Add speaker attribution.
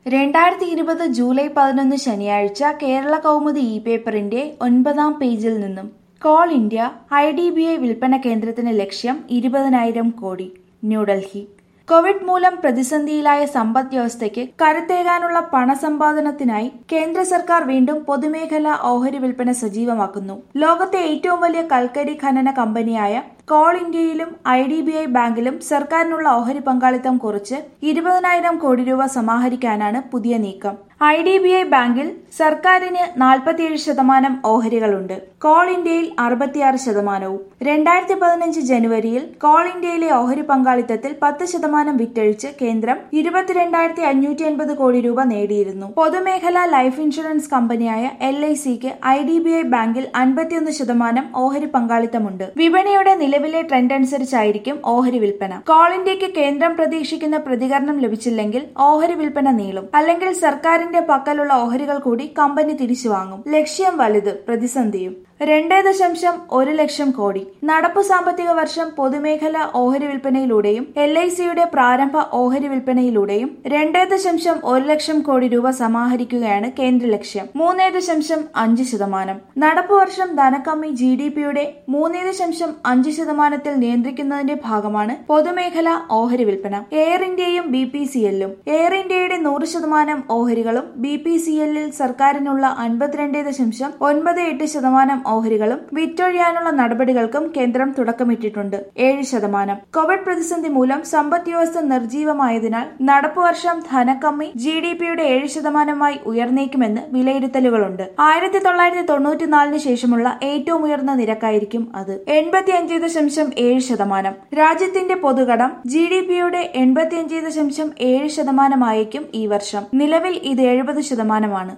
Speaker 1: രണ്ടായിരത്തി ഇരുപത് ജൂലൈ പതിനൊന്ന് ശനിയാഴ്ച കേരള കൗമുദി ഇ പേപ്പറിന്റെ ഒൻപതാം പേജിൽ നിന്നും coal India I D B I വിൽപ്പന കേന്ദ്രത്തിന് ലക്ഷ്യം ഇരുപതിനായിരം കോടി ന്യൂഡൽഹി കോവിഡ് മൂലം പ്രതിസന്ധിയിലായ സമ്പദ് വ്യവസ്ഥയ്ക്ക് കരുത്തേകാനുള്ള പണസമ്പാദനത്തിനായി കേന്ദ്ര സർക്കാർ വീണ്ടും പൊതുമേഖലാ ഓഹരി വിൽപ്പന സജീവമാക്കുന്നു ലോകത്തെ ഏറ്റവും വലിയ കൽക്കരി ഖനന കമ്പനിയായ കോൾ ഇന്ത്യയിലും ഐ ഡി ബി ഐ ബാങ്കിലും സർക്കാരിനുള്ള ഓഹരി പങ്കാളിത്തം കുറച്ച് ഇരുപതിനായിരം കോടി രൂപ സമാഹരിക്കാനാണ് പുതിയ നീക്കം ഐ ഡി ബി ഐ ബാങ്കിൽ സർക്കാരിന് നാൽപ്പത്തിയേഴ് ശതമാനം ഓഹരികളുണ്ട് കോൾ ഇന്ത്യയിൽ അറുപത്തിയാറ് ശതമാനവും രണ്ടായിരത്തി പതിനഞ്ച് ജനുവരിയിൽ കോൾ ഇന്ത്യയിലെ ഓഹരി പങ്കാളിത്തത്തിൽ പത്ത് ശതമാനം വിറ്റഴിച്ച് കേന്ദ്രം ഇരുപത്തിരണ്ടായിരത്തി അഞ്ഞൂറ്റി അൻപത് കോടി രൂപ നേടിയിരുന്നു പൊതുമേഖലാ ലൈഫ് ഇൻഷുറൻസ് കമ്പനിയായ എൽ ഐ സിക്ക് ഐ ഡി ബി ഐ ബാങ്കിൽ അൻപത്തിയൊന്ന് ശതമാനം ഓഹരി പങ്കാളിത്തമുണ്ട് വിപണിയുടെ നിലവിലെ ട്രെൻഡ് അനുസരിച്ചായിരിക്കും ഓഹരി വിൽപ്പന കോൾ ഇന്ത്യക്ക് കേന്ദ്രം പ്രതീക്ഷിക്കുന്ന പ്രതികരണം ലഭിച്ചില്ലെങ്കിൽ ഓഹരി വിൽപ്പന നീളും അല്ലെങ്കിൽ സർക്കാരിന്റെ പക്കലുള്ള ഓഹരികൾ കൂടി കമ്പനി തിരിച്ചു വാങ്ങും ലക്ഷ്യം വലുത് പ്രതിസന്ധിയും രണ്ടേ ദശാംശം ഒരു ലക്ഷം കോടി നടപ്പു സാമ്പത്തിക വർഷം പൊതുമേഖല ഓഹരി വിൽപ്പനയിലൂടെയും എൽ ഐ സിയുടെ പ്രാരംഭ ഓഹരി വിൽപ്പനയിലൂടെയും രണ്ടേ ദശാംശം ഒരു ലക്ഷം കോടി രൂപ സമാഹരിക്കുകയാണ് കേന്ദ്ര ലക്ഷ്യം മൂന്നേ ദശാംശം അഞ്ച് ശതമാനം നടപ്പു വർഷം ധനക്കമ്മി ജി ഡി പിയുടെ മൂന്നേ ദശാംശം അഞ്ച് ശതമാനത്തിൽ നിയന്ത്രിക്കുന്നതിന്റെ ഭാഗമാണ് പൊതുമേഖല ഓഹരി വിൽപ്പന എയർ ഇന്ത്യയും ബി പി സി എല്ലും എയർ ഇന്ത്യയുടെ നൂറ് ശതമാനം ഓഹരികളും ബി പി സി എല്ലിൽ സർക്കാരിനുള്ള അൻപത്തിരണ്ട് ദശാംശം ഒൻപത് എട്ട് ശതമാനം ഓഹരികളും വിറ്റൊഴിയാനുള്ള നടപടികൾക്കും കേന്ദ്രം തുടക്കമിട്ടിട്ടുണ്ട് ഏഴ് ശതമാനം കോവിഡ് പ്രതിസന്ധി മൂലം സമ്പദ് വ്യവസ്ഥ നിർജീവമായതിനാൽ നടപ്പു വർഷം ധനക്കമ്മി ജി ഡി പിയുടെ ഏഴ് ശതമാനമായി ഉയർന്നേക്കുമെന്ന് വിലയിരുത്തലുകളുണ്ട് ആയിരത്തി തൊള്ളായിരത്തി തൊണ്ണൂറ്റിനാലിന് ശേഷമുള്ള ഏറ്റവും ഉയർന്ന നിരക്കായിരിക്കും അത് എൺപത്തിയഞ്ച് ദശാംശം ഏഴ് ശതമാനം രാജ്യത്തിന്റെ പൊതുകടം ജി ഡി പിയുടെ എൺപത്തിയഞ്ച് ദശാംശം ഏഴ് ശതമാനമായേക്കും ഈ വർഷം നിലവിൽ ഇത് എഴുപത് ശതമാനമാണ്